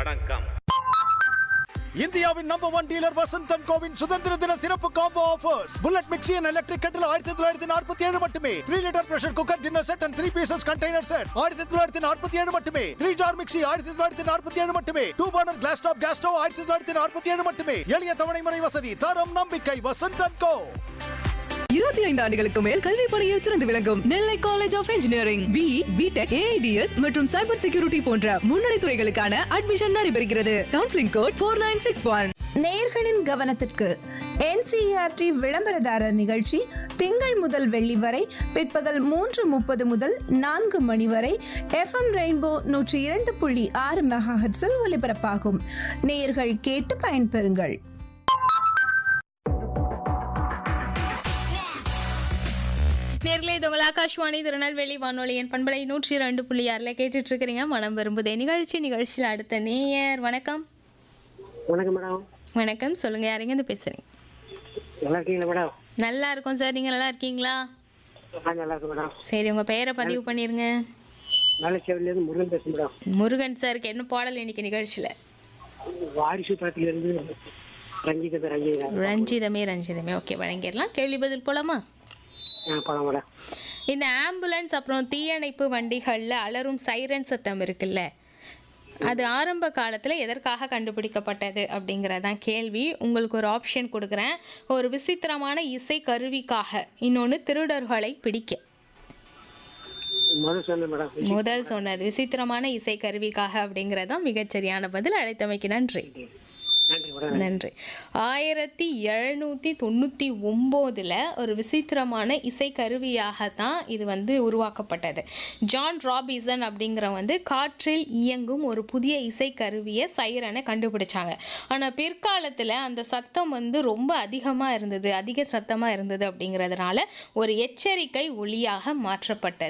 வணக்கம் இந்தியாவின் number one dealer Vasanthan கோவின் சுதந்திர தின சிறப்பு combo offers bullet mixie and electric கட்டில் ஆயிரத்தி தொள்ளாயிரத்தி நாற்பத்தி ஏழு மட்டுமே three litre pressure cooker dinner set and three pieces container set ஆயிரத்தி தொள்ளாயிரத்தி நாற்பத்தி ஏழு மட்டுமே த்ரீ ஜார் மிக்சி ஆயிரத்தி தொள்ளாயிரத்தி நாற்பத்தி ஏழு மட்டுமே two burner glass top gas stove ஆயிரத்தி தொள்ளாயிரத்தி நாற்பத்தி ஏழு மட்டுமே எளிய தவணை முறை வசதி தரம் நம்பிக்கை வசந்தன் கோ இருபத்தி ஐந்து ஆண்டுகளுக்கு மேல் கல்வி பணியில் சிறந்து விளங்கும் Nellai college of engineering B BTech AIDS மற்றும் சைபர் செக்யூரிட்டி போன்ற முன்னணி துறைகளுக்கான அட்மிஷன் நடைபெறுகிறது counselling code four nine six one நேர்களின் கவனத்திற்கு என்சிஆர்டி விளம்பரதாரர் நிகழ்ச்சி திங்கள் முதல் வெள்ளி வரை பிற்பகல் மூன்று முப்பது முதல் நான்கு மணி வரை எஃப்எம் ரெயின்போ நூற்றி இரண்டு புள்ளி ஆறு மெகாஹெட்ஸில் ஒலிபரப்பாகும் நேயர்கள் கேட்டு பயன்பெறுங்கள் நேர்களே இது உங்கள் ஆகாஷ்வாணி திருநெல்வேலி வானொலியின் பண்பலை நூற்றி ரெண்டு புள்ளி ஆறில் கேட்டுட்டு இருக்கிறீங்க மனம் விரும்புதே நிகழ்ச்சி நிகழ்ச்சியில் அடுத்த நேயர் வணக்கம் வணக்கம் மேடம் வணக்கம் சொல்லுங்க யாருங்க இருந்து பேசுறீங்க நல்லா இருக்கீங்களா மேடம் நல்லா இருக்கோம் சார் நீங்க நல்லா இருக்கீங்களா நான் நல்லா இருக்கேன் மேடம் சரி உங்க பெயரை பதிவு பண்ணிருங்க வேலைச்சேவிலேருந்து முருகன் பேசுகிறேன் மேடம் முருகன் சாருக்கு என்ன பாடல் இன்னைக்கு நிகழ்ச்சியில வாரிசு படத்துலேருந்து ரஞ்சிதத்தை ரஞ்சிதா ரஞ்சிதமே ரஞ்சிதமே ஓகே வழங்கிடலாம் கேள்வி பதில் போலாமா ஆ படம் மேடம் இந்த ஆம்புலன்ஸ் அப்புறம் தீயணைப்பு வண்டிகளில் அலறும் சைரன் சத்தம் இருக்குல்ல அது ஆரம்ப காலத்தில் எதற்காக கண்டுபிடிக்கப்பட்டது அப்படிங்கிறதான் கேள்வி உங்களுக்கு ஒரு ஆப்ஷன் கொடுக்குறேன் ஒரு விசித்திரமான இசை கருவிக்காக இன்னொன்று திருடர்களை பிடிக்க முதல் சொன்னேன் மேடம் முதல் சொன்னது விசித்திரமான இசை கருவிக்காக அப்படிங்கிறதான் மிகச்சரியான பதில் அழைத்தமைக்கு நன்றி நன்றி மேடம் நன்றி ஆயிரத்தி எழுநூற்றி தொண்ணூற்றி ஒம்போதில் ஒரு விசித்திரமான இசை கருவியாகத்தான் இது வந்து உருவாக்கப்பட்டது ஜான் ராபிசன் அப்படிங்கிற வந்து காற்றில் இயங்கும் ஒரு புதிய இசை கருவியை சைரனை கண்டுபிடிச்சாங்க ஆனால் பிற்காலத்தில் அந்த சத்தம் வந்து ரொம்ப அதிகமாக இருந்தது அதிக சத்தமாக இருந்தது அப்படிங்கிறதுனால ஒரு எச்சரிக்கை ஒளியாக மாற்றப்பட்டது